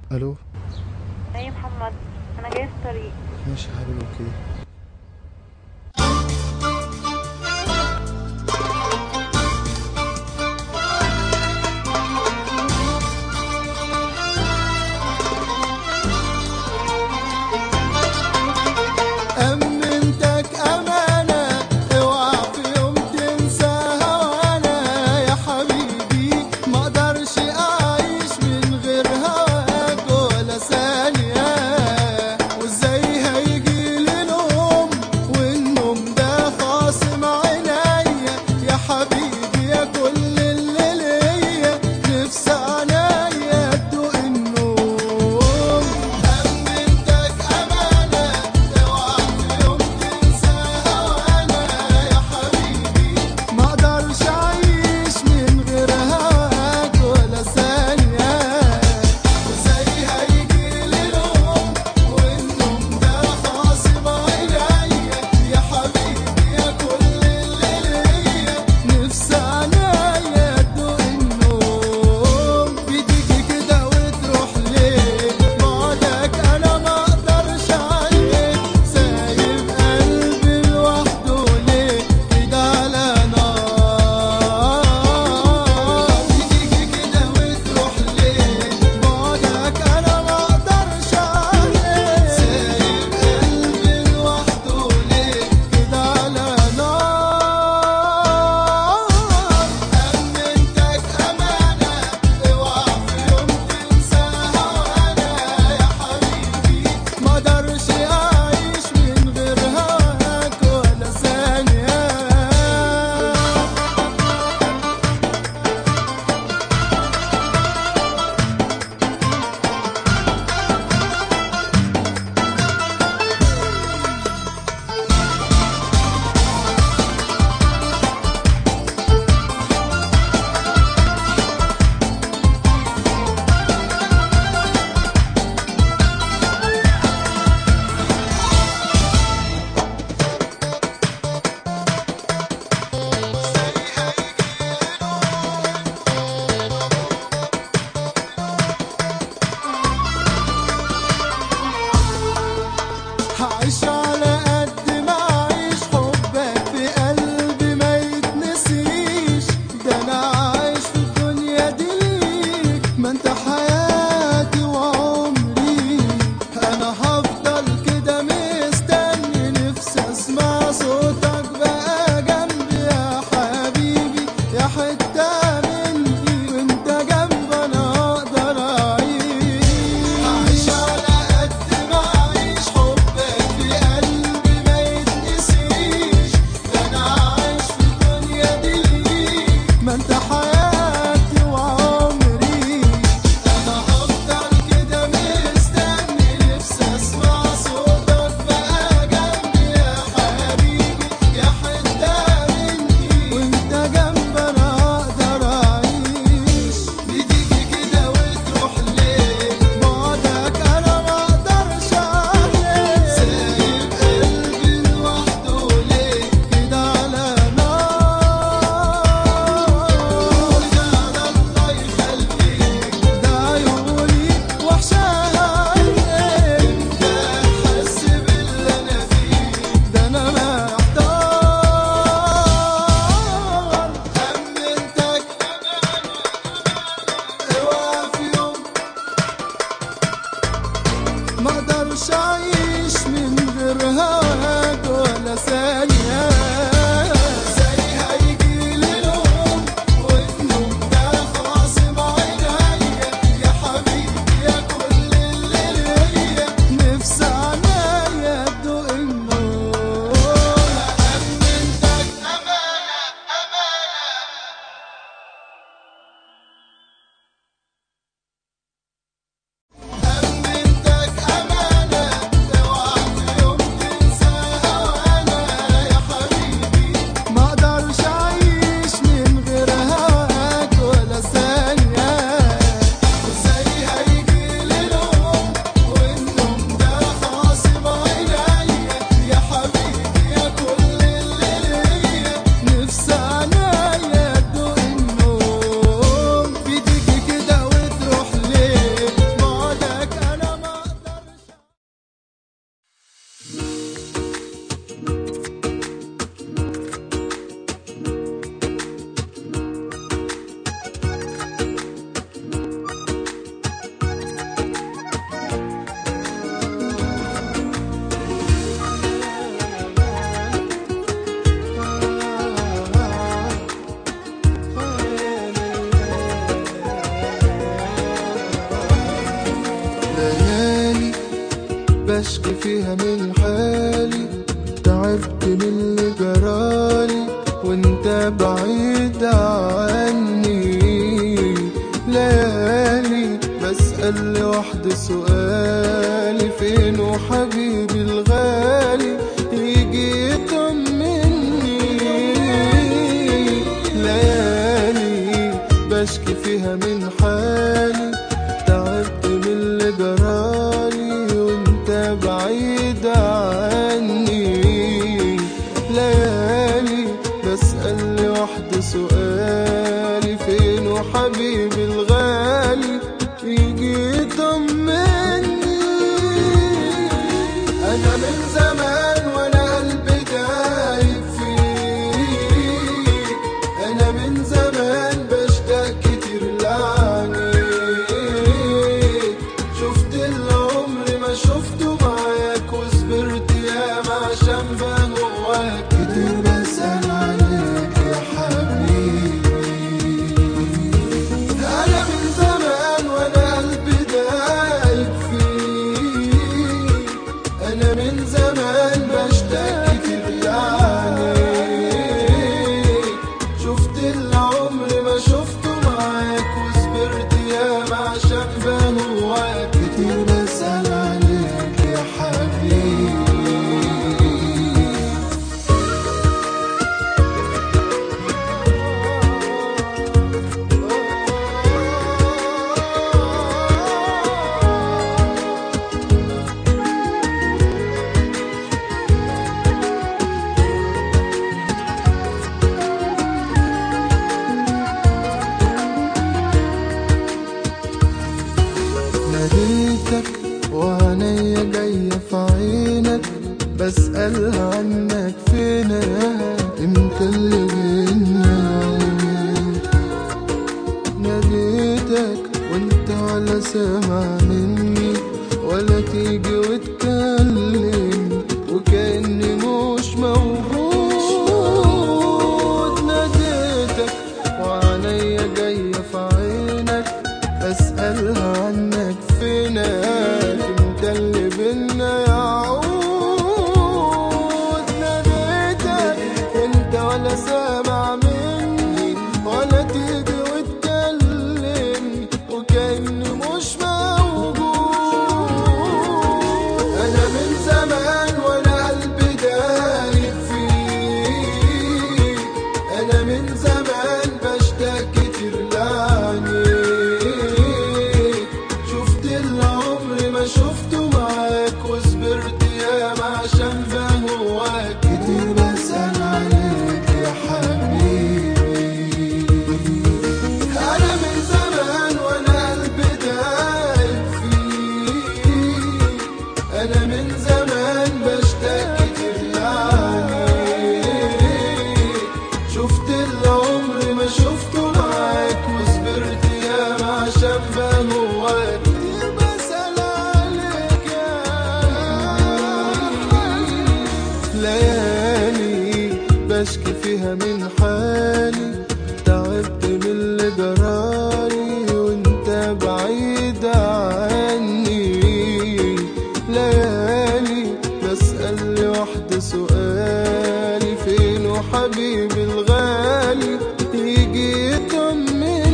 الو ايه محمد انا جايه في الطريق ماشي يا حبيبي اوكي أمنتك أمانة اوعى في يوم تنساها وأنا يا حبيبي ما اقدرش أعيش من غير هواك ولا ثانية وإزاي هيجي لي نوم تعبت من اللي جرالي وانت بعيد عني ليالي بسأل لوحدي سؤالي فينه حبيبي الغالي يجي يطمني ليالي بشكي فيها من حالي تعبت من اللي جرالي وانت بعيد عني ليالي بسأل لوحدي سؤالي فينه حبيبي الغالي يجي يطمني انا من زمان وانا قلبي دايب فيك انا من زمان بشتاق كتير لعنيك شفت العمر ما شفته معاك وصبرت ياما عشان بهواك كتير بسأل عليك يا حبيبي أنا من زمان وأنا قلبي دايب فيك أنا من زمان بشتاق كتير لعنيك شفت العمر ما شفته معاك وصبرت ياما عشان بهواك كتير بسأل عليك يا حبيبي ناديتك وعينيا جاية في عينك بسألها عنك فينك امتى اللي بينا ناديتك وانت ولا سامع مني ولا تيجي وتكلم وكأني مش موجود ناديتك وعينيا جاية في عينك بسألها عنك فينك انت اللي بينا يعود ناديتك وانت ولا سامع مني ولا تيجي وتكلمني وكأني مش موجود انا من زمان وانا قلبي دايب فيك انا من زمان بشتاق كتير لعنيك شفت العمر ما شفته معاك وصبرت ياما عشان بهواك كتير بسأل عليك يا حبيبي أنا من زمان وأنا قلبي دايب فيك أنا من زمان بشتاق كتير لعنيك شفت العمر ما شفته معاك وصبرت ياما عشان بهواك كتير بسأل عليك يا ليالي بشكي فيها من حالي تعبت من اللي جرالي وانت بعيد عني ليالي بسأل لوحدي سؤالي فينه حبيبي الغالي يجي يطمني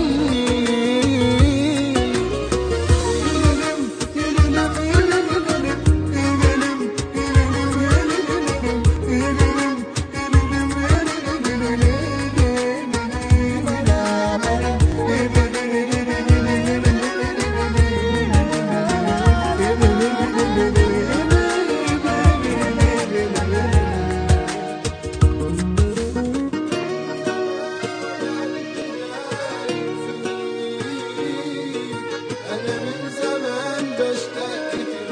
أنا من زمان بشتاق كتير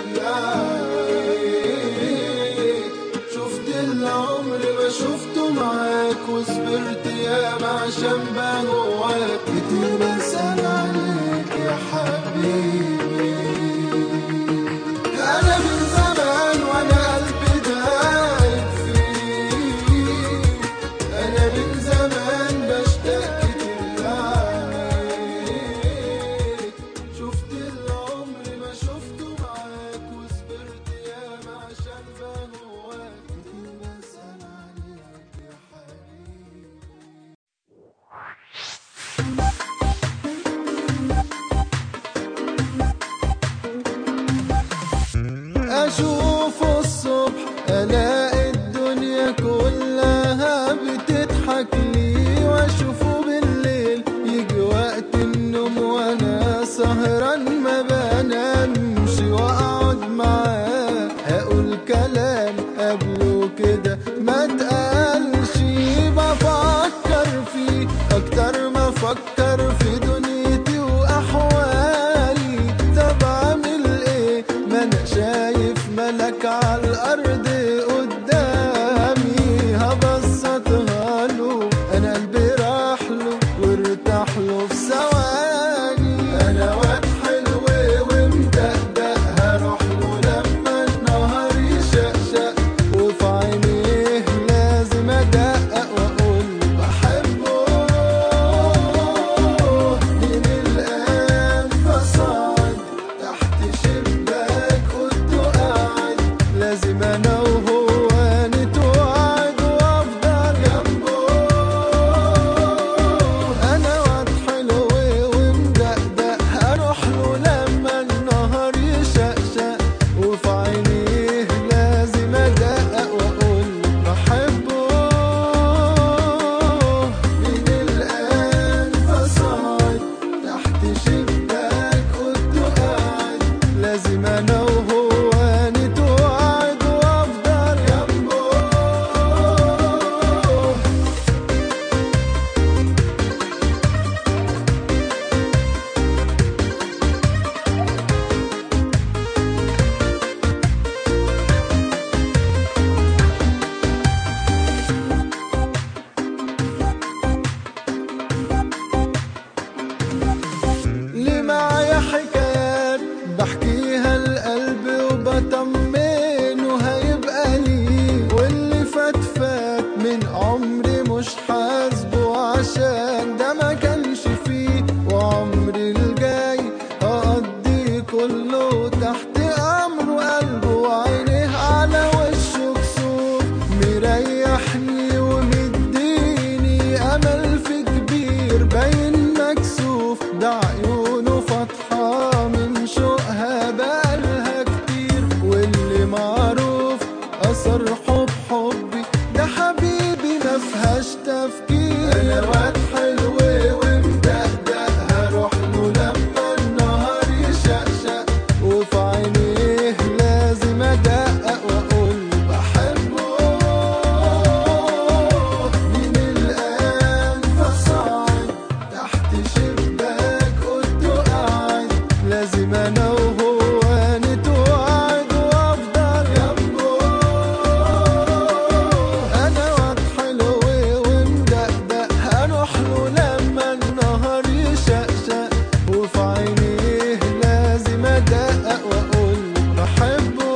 لعنيك شفت العمر ما شفته معاك وصبرت ياما عشان بهواك كتير بسأل عليك يا حبيبي أنا من زمان وأنا قلبي دايب فيك أنا من زمان بشتاق كتير لعنيك شفت العمر ما شفته معاك وصبرت ياما عشان بهواك كتير بسأل كده ما تقالش بفكر فيه اكتر ما افكر في دنيتي واحوالي طب اعمل ايه ما انا شايف ملك على الارض قدامي هبسطها له انا قلبي راح له وارتاح له في ثواني انا واد حلو ومدقدق هروح له لما النهار يشقشق وفي عينيه لازم ادقق واقول بحبه من الان فصعد تحت شباك قلت قاعد لازم انا وهو نتوعد وافضل جنبه انا واد حلو ومدقدق هروح له لما النهار يشقشق وفي عينيه لازم ادقق واقول بحبه من الان فصعد تحت شباك قلت قاعد لازم انا وهو نتوعد وافضل جنبه ليه معايا حكايات بحكيها القلب وبطمنه هيبقى لي واللي فات فات من عمري مش حاسبه عشان ده ما كانش فيه وعمري الجاي هقضي كله تحت امره قلبه وعينيه على وشه كسوف مريحني ومديني امل في كبير باين مكسوف ده عيونه فاتحة من شوقها بقالها كتير واللي معروف أثر حب حبي ده حبيبي ما فيهاش تفكير أنا واد حلو ومدقدق هروح له لما النهار يشقشق وفي عينيه لازم أدقق وأقول بحبه من الآن فصعد تحت شباك قلت قاعد لازم أنا وهو نتوعد وأفضل جنبه أنا واد حلو ومدقدق هروح له لما النهار يشقشق وفي عينيه لازم أدقق وأقول بحبه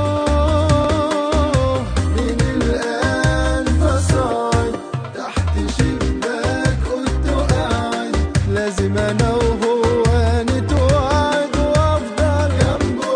من الآن فصعد تحت شباك قلت قاعد لازم أنا وهو نتوعد وأفضل جنبه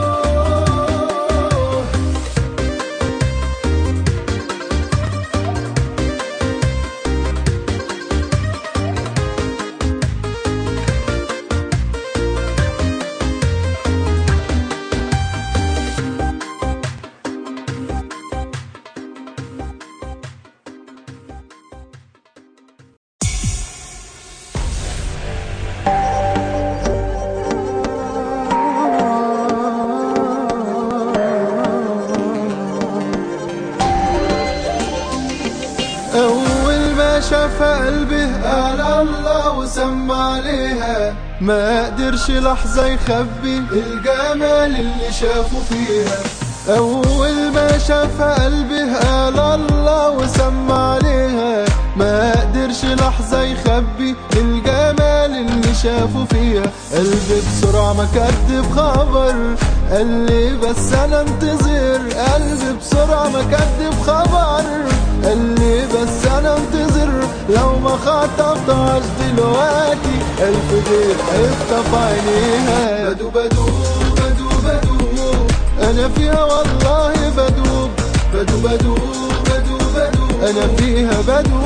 أول ما شاف قلبه قال الله وسمى عليها ما قدرش لحظة يخبي الجمال اللي شافه فيها أول ما شاف قلبه قال الله وسمى عليها ما قدرش لحظة يخبي الجمال اللي شافه فيها قلبي بسرعة ما كدب خبر قال لي بس أنا انتظر قلبي بسرعة ما كدب خبر قال لي بس أنا انتظر لو ما خطفتهاش دلوقتي ألف غير هيخطف عينيها بدو بدو بدو بدو أنا فيها والله بدوب بدو بدو بدو بدو أنا فيها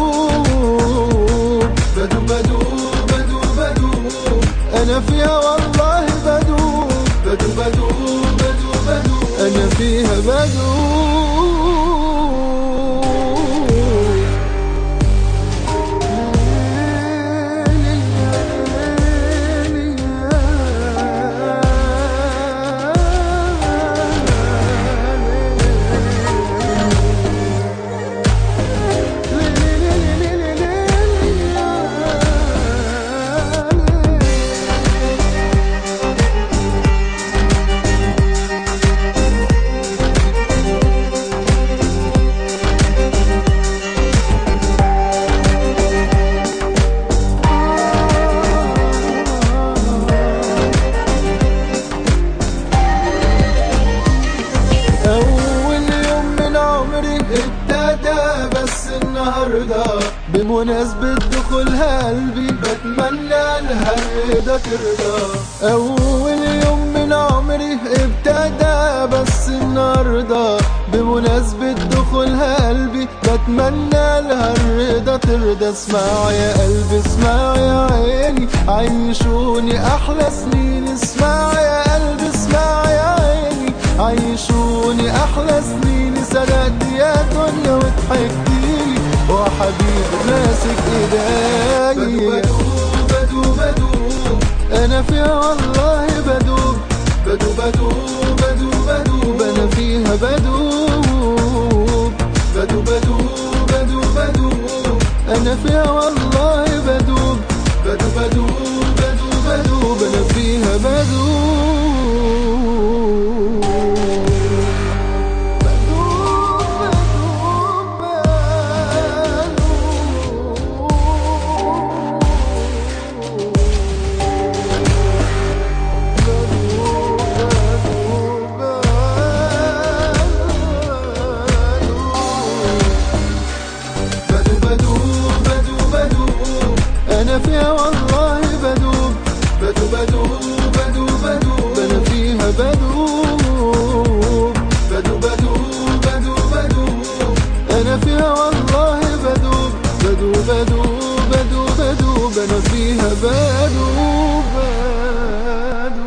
بدوب بدو بدو بدو بدو أنا فيها والله بدوب بدو بدو بدو بدو أنا فيها بدوب النهاردة بمناسبة دخولها قلبي بتمنى لها الرضا ترضى أول يوم من عمري ابتدى بس النهاردة بمناسبة دخولها قلبي بتمنى لها الرضا ترضى اسمع يا قلبي اسمع يا عيني عيشوني أحلى سنين اسمع يا قلبي اسمع يا عيني عيشوني أحلى سنين سرقت يا دنيا وضحكتيلي وحبيبي ماسك ايديا بدوب بدوب بدوب انا فيها والله بدوب بدوب بدوب بدوب بدوب انا فيها بدوب بدوب بدوب بدوب بدوب انا فيها والله بدوب بدوب بدوب بدوب بدوب انا فيها بدوب بدوب بدوب بدوب انا فيها والله بدوب بدوب بدوب بدوب بدوب انا فيها بدوب بدوب بدوب بدوب بدوب انا فيها والله بدوب بدوب بدوب بدوب بدوب انا فيها بدوب بدوب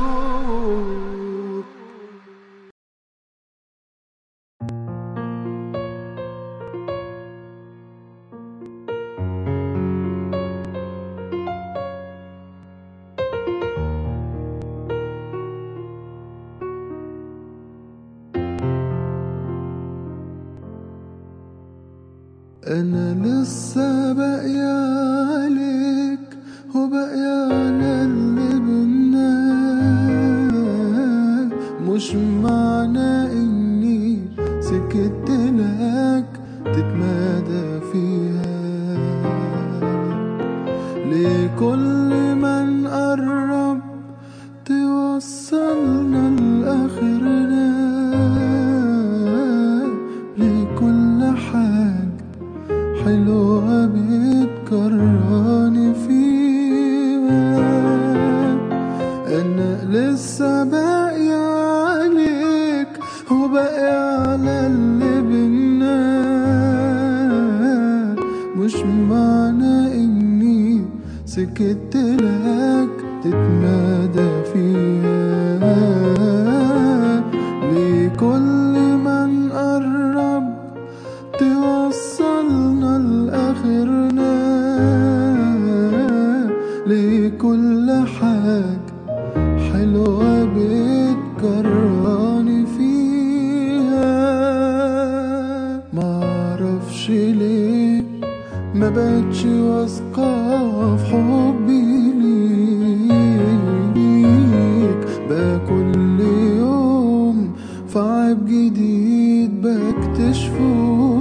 انا لسه باقي عليك وباقي على اللي بينا مش معنى اني سكت لك تتمادى فيها لكل من قرب توصلنا لاخرنا لكل حاجه حلوة بتكرهني فيها أنا لسه باقي عليك وباقي على اللي بينا مش معنى إني سكت لك تتمادى فيها لكل من قرب توصلنا لآخرنا لكل حاجة حلوة بتكرهني فيها معرفش ليه ما بقتش واثقة في حبي ليك بقى كل يوم في عيب جديد بكتشفه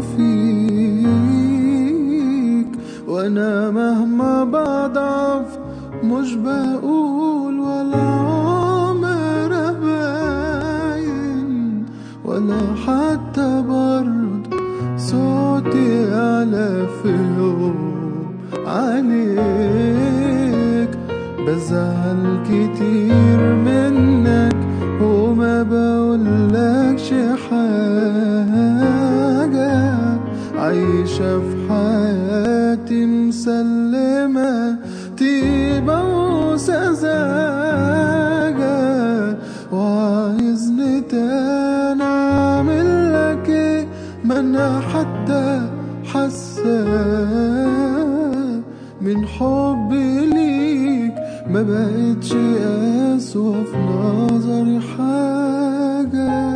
فيك وانا مهما بضعف مش بقول ولا عمر باين ولا حتى برضه صوتي على في يوم عليك بزعل كتير منك وما بقولكش حاجة عايشة في حياتي مسلمة طيبة وسذاجة وعايزني تاني أعمل لك إيه ما أنا حتى حاسة من حبي ليك ما بقتش أسوأ في نظري حاجة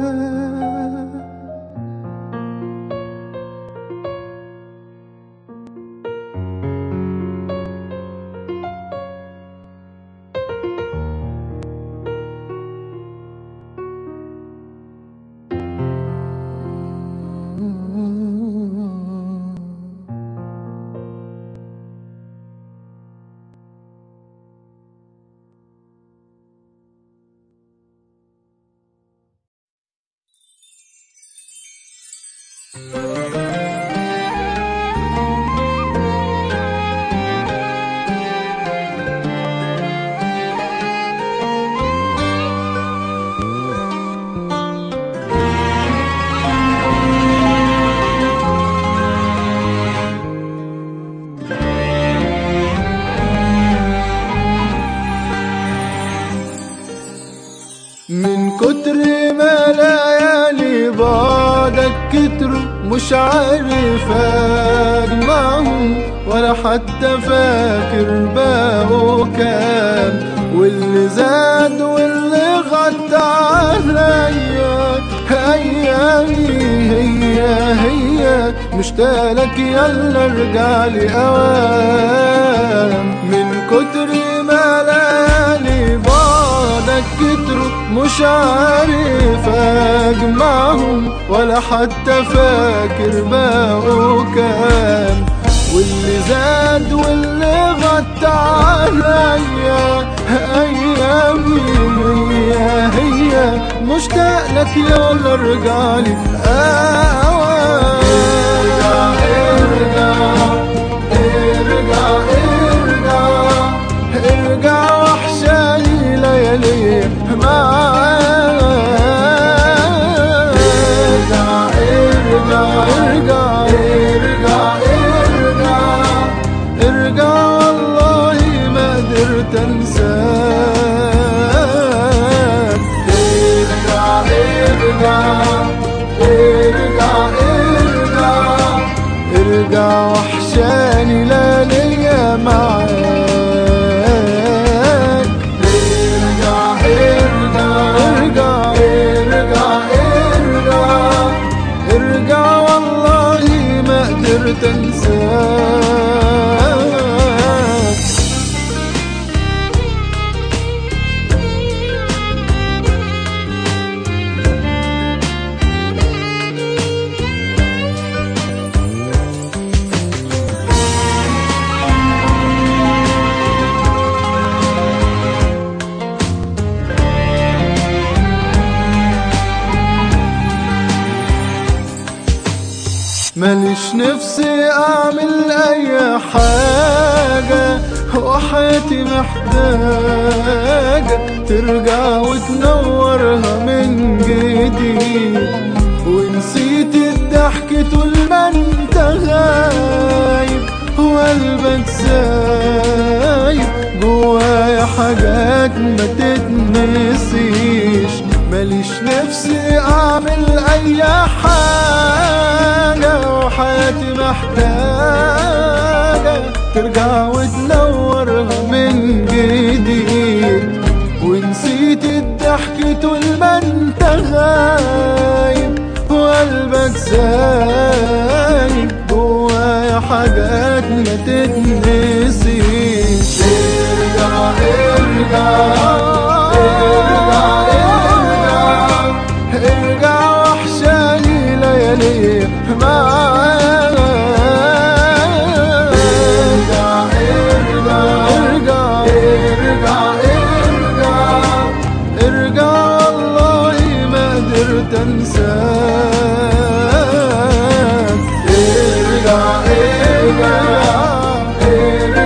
كتروا مش عارف اجمعهم ولا حتى فاكر باقوا كام واللي زاد واللي غطى عليا ايامي هي هي مشتاقلك يلا ارجع لي اوام من كتر ما ليالي بعدك كتروا مش عارف اجمعهم ولا حتى فاكر باقوا كام واللي زاد واللي غطى عليا ايامي هي هي مشتاق لك يلا ارجع لي اوام ارجع ارجع ارجع ارجع ارجع وحشاني ليالي معاك ارجع ارجع ارجع ارجع ارجع ارجع والله ما قدرت انساك ارجع ارجع ارجع ارجع ارجع وحشاني لا ليا معاك ارجع ارجع ارجع ارجع ارجع ارجع والله ما قدرت انساك ماليش نفسي اعمل اي حاجة وحياتي محتاجة ترجع وتنورها من جديد ونسيت الضحك طول ما انت غايب وقلبك سايب جوايا حاجات ما تتنسيش ماليش نفسي اعمل اي حاجة وحياتي محتاجة ترجع وتنورها من جديد ونسيت الضحك طول ما انت غايب وقلبك سايب جوايا حاجات ما تتنسيش ارجع ارجع ارجع ارجع ارجع وحشاني ليالي معاك ارجع ارجع ارجع ارجع ارجع ارجع والله ما قدرت انساك ارجع ارجع ارجع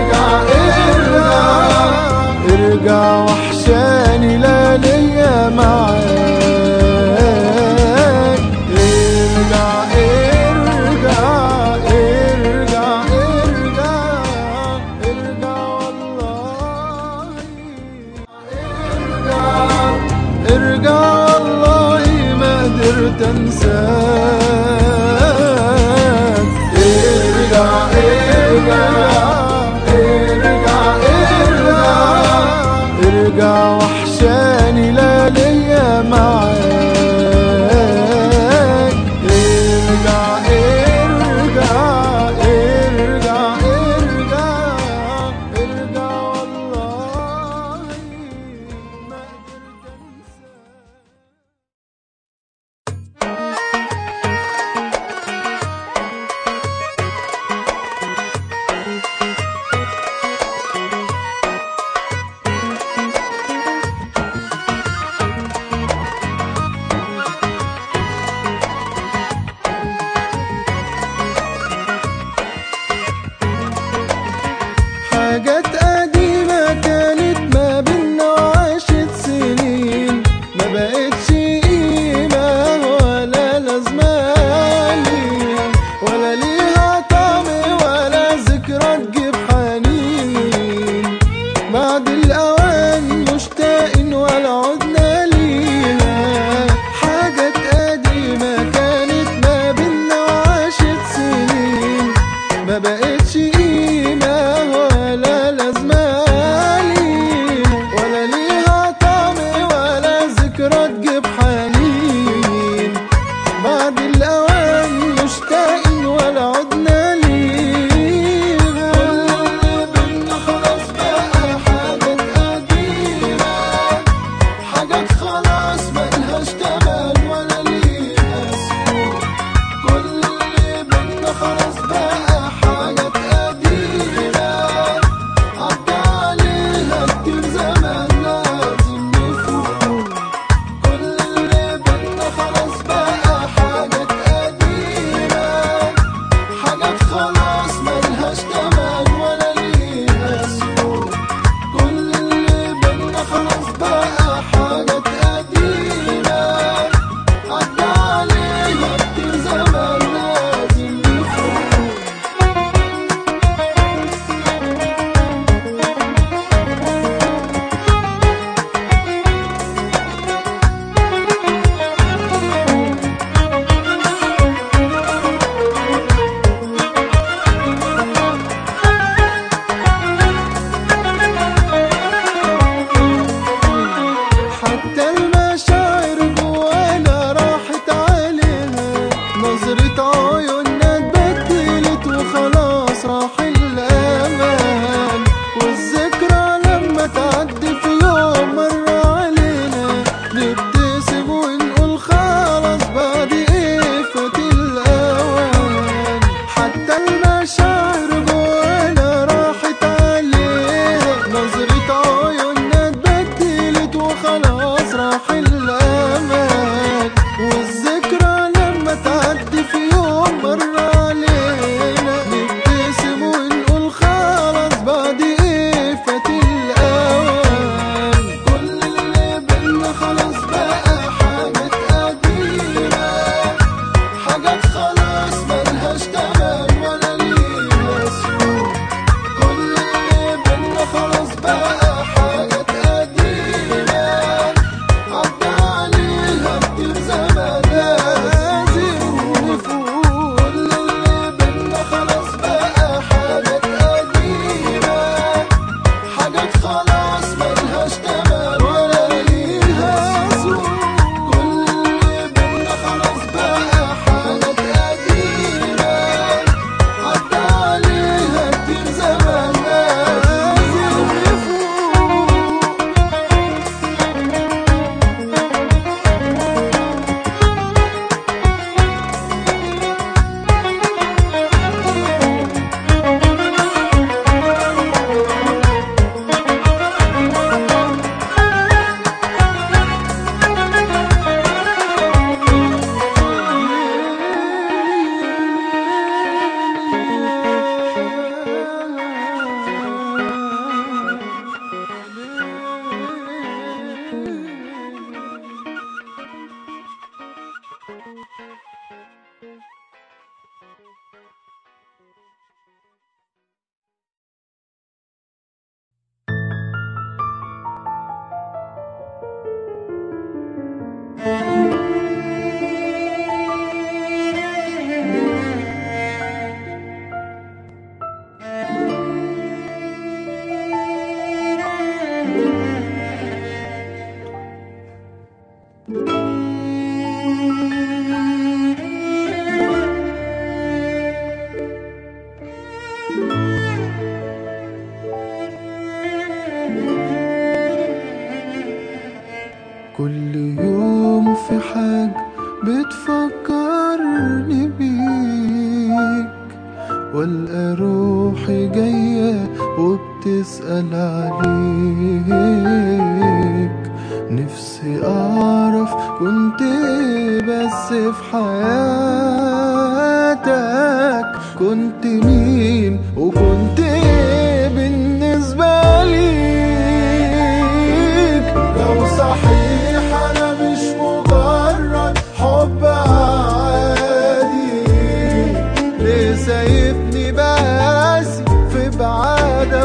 والقى روحي جاية وبتسأل عليك نفسي أعرف كنت إيه بس في حياتك كنت مين وكنت إيه بالنسبة ليك لو صحيح أنا مش مجرد حب عادي ليه سايبني باسي في بعادك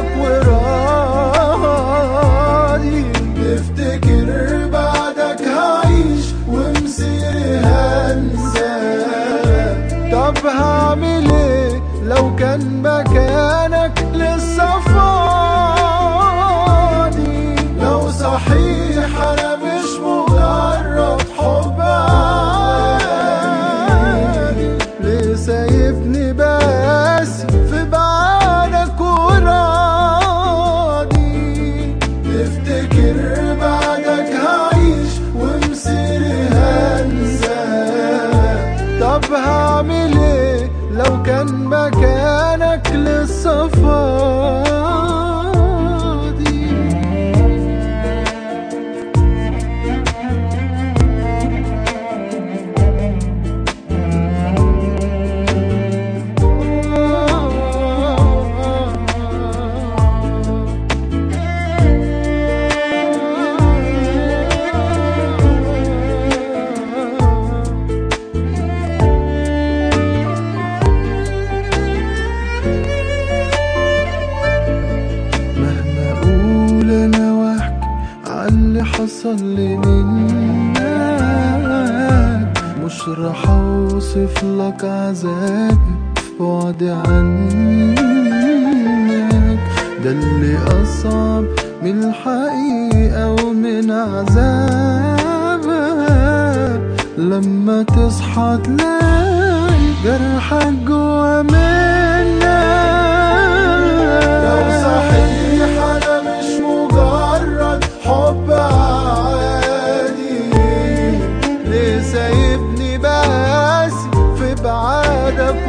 وراضي تفتكر بعدك هعيش ومصيري هنسى طب هعمل ايه لو كان مكانك لسه فاضي لو صحيح انا مش مجرد حب عادي ليه سايبني باسي في بعدك وراضي تفتكر بعدك هعيش ومصيري هنسى طب هعمل ايه لو كان مكانك لسه فاضي مهما اقول انا واحكي عاللي حصل لي منك مش راح اوصف لك عذابي في بعدي عنك ده اللي اصعب من الحقيقة ومن عذابها لما تصحى تلاقي جرحك جوا منك لو صحيح انا مش مجرد حب عادي ليه سايبني باسي في بعادك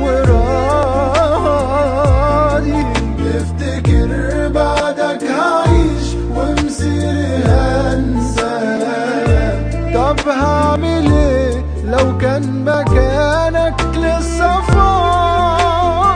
وراضي تفتكر بعدك هعيش ومصيري هنسى طب هعمل ايه لو كان مكانك لسه فاضي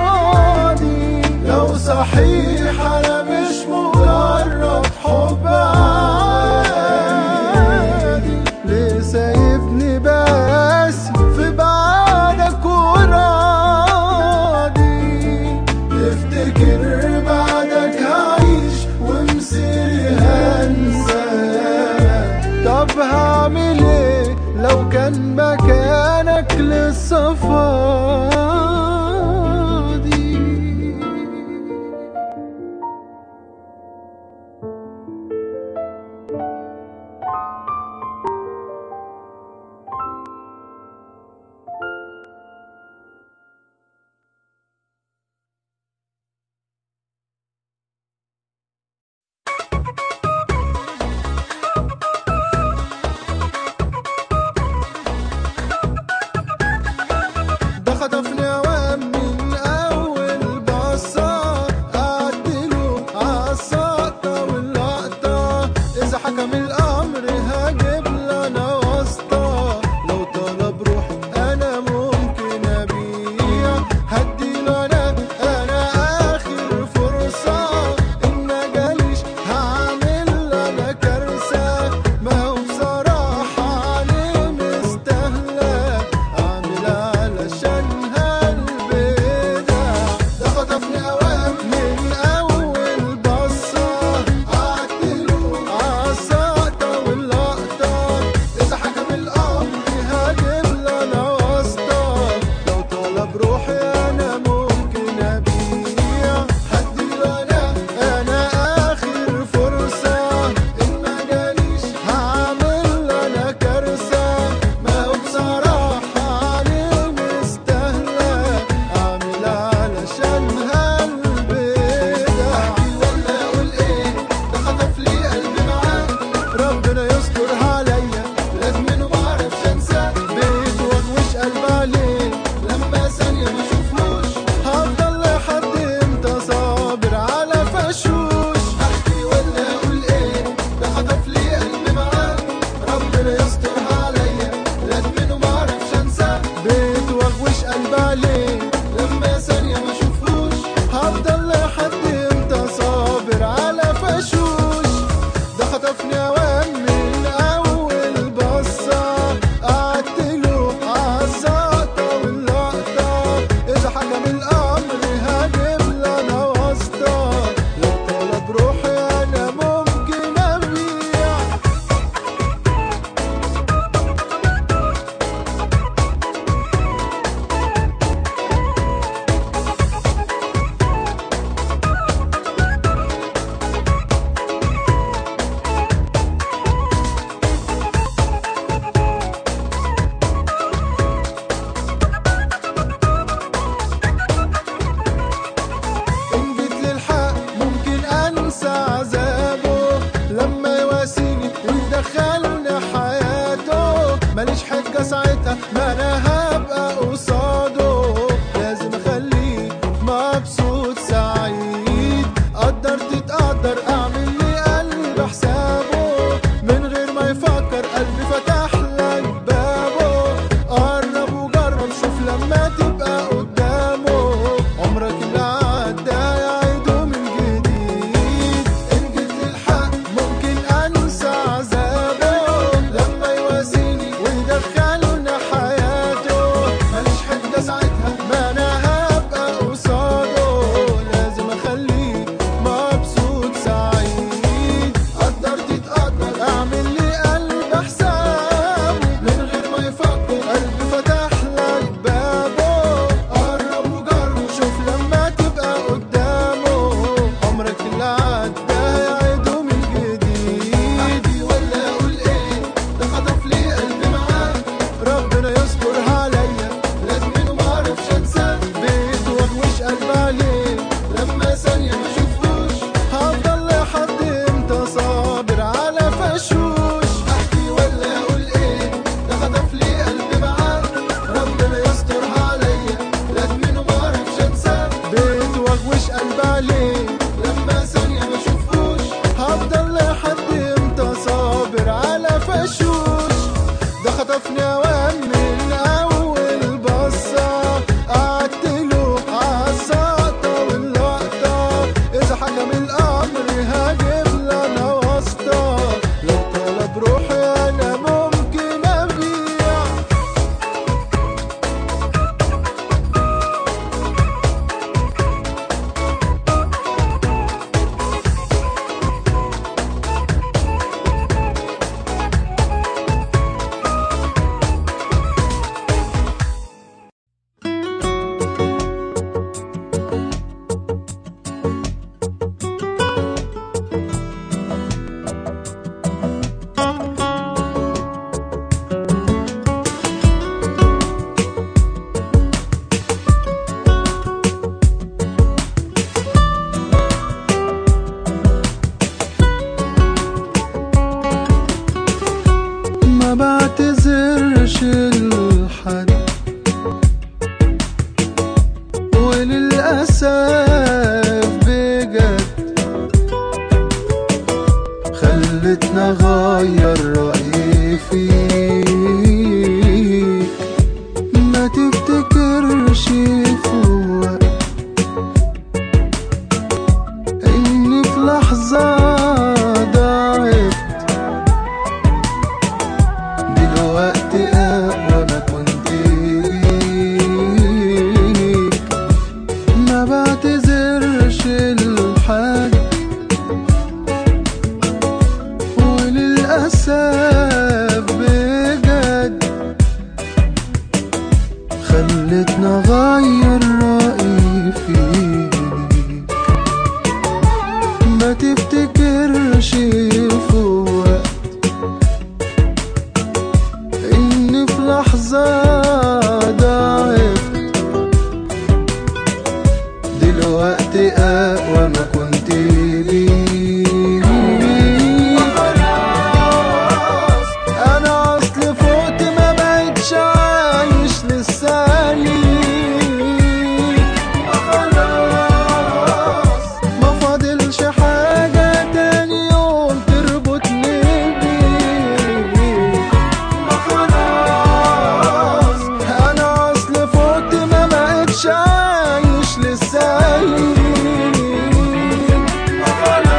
مبسوط سعيد قدرت تقدر اعمل لي قلب حسابه من غير ما يفكر قلبي فتح لك بابه قرب وجرب شوف لما تبقى قدامه عمرك اللي عدى يعيده من جديد ان جيت للحق ممكن انسى عذابه لما يواسيني ويدخلنا حياته ماليش حجه ساعتها ما انا هبقى قصاده لازم اخليك مبسوط سعيد قدرت تقدر اعمل لي قلب حسابه من غير ما يفكر قلبي فتح لك بابه قرب وجرب شوف لما تبقى قدامه عمرك اللي عدى يعيده من جديد احكي ولا اقول ايه ده خطف لي قلبي معاه ربنا يستر عليا لازم انه ما اعرفش انساه بيت واغوش قلب عليه لما ثانيه ما اشوفوش هفضل لحد امتى صابر على فشوش احكي ولا اقول ايه ده خطف لي قلبي معاه ربنا يستر عليا لازم انه ما اعرفش انساه بيت واغوش قلب عليه لما ثانيه ما اشوفوش هفضل لحد امتى صابر على فشوش ده خطفني اوام من اول بصه قعدت له عالسقطه واللقطه اذا حكم الامر هجيب لنا واسطه لو طلب روحي انا ممكن ابيع ما بعتذرش لحد وللأسف بجد خلتنا غير رأيي فيك ما تفتكرش في وقت إني في لحظة ضعفت دلوقتي اقوى ما كنت بيك ما بعتذرش لحد وللأسف بجد خلتنا غير رأيي فيك ما تفتكرش في وقت إني في لحظة ضعفت دلوقتي أقوى ما كنت بيه خلاص أنا أصل فوت ما بقتش عايش لسه ليك خلاص ما فاضلش حاجة تاني يوم تربطني بيك خلاص انا اصل فوت ما بقتش عايش لسه ليك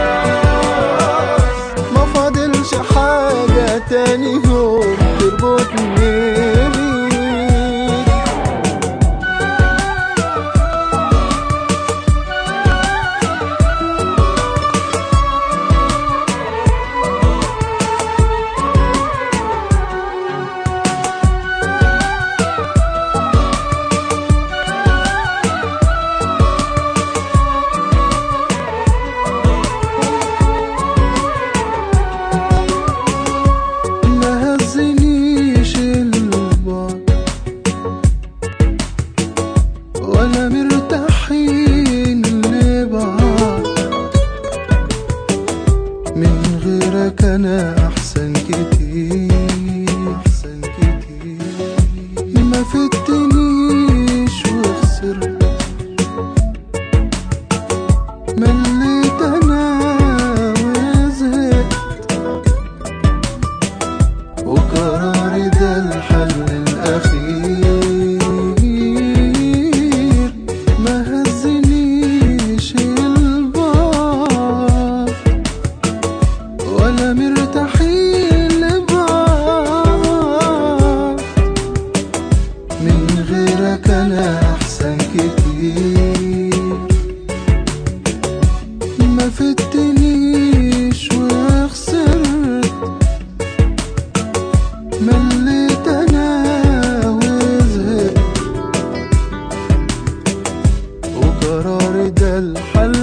مليت انا وزهقت وقراري ده الحل الاخير ما هزنيش البعد ولا مرتاحين لبعض من غيرك انا احسن كتير ما فتنيش وخسرت مليت انا وزهقت وقراري ده الحل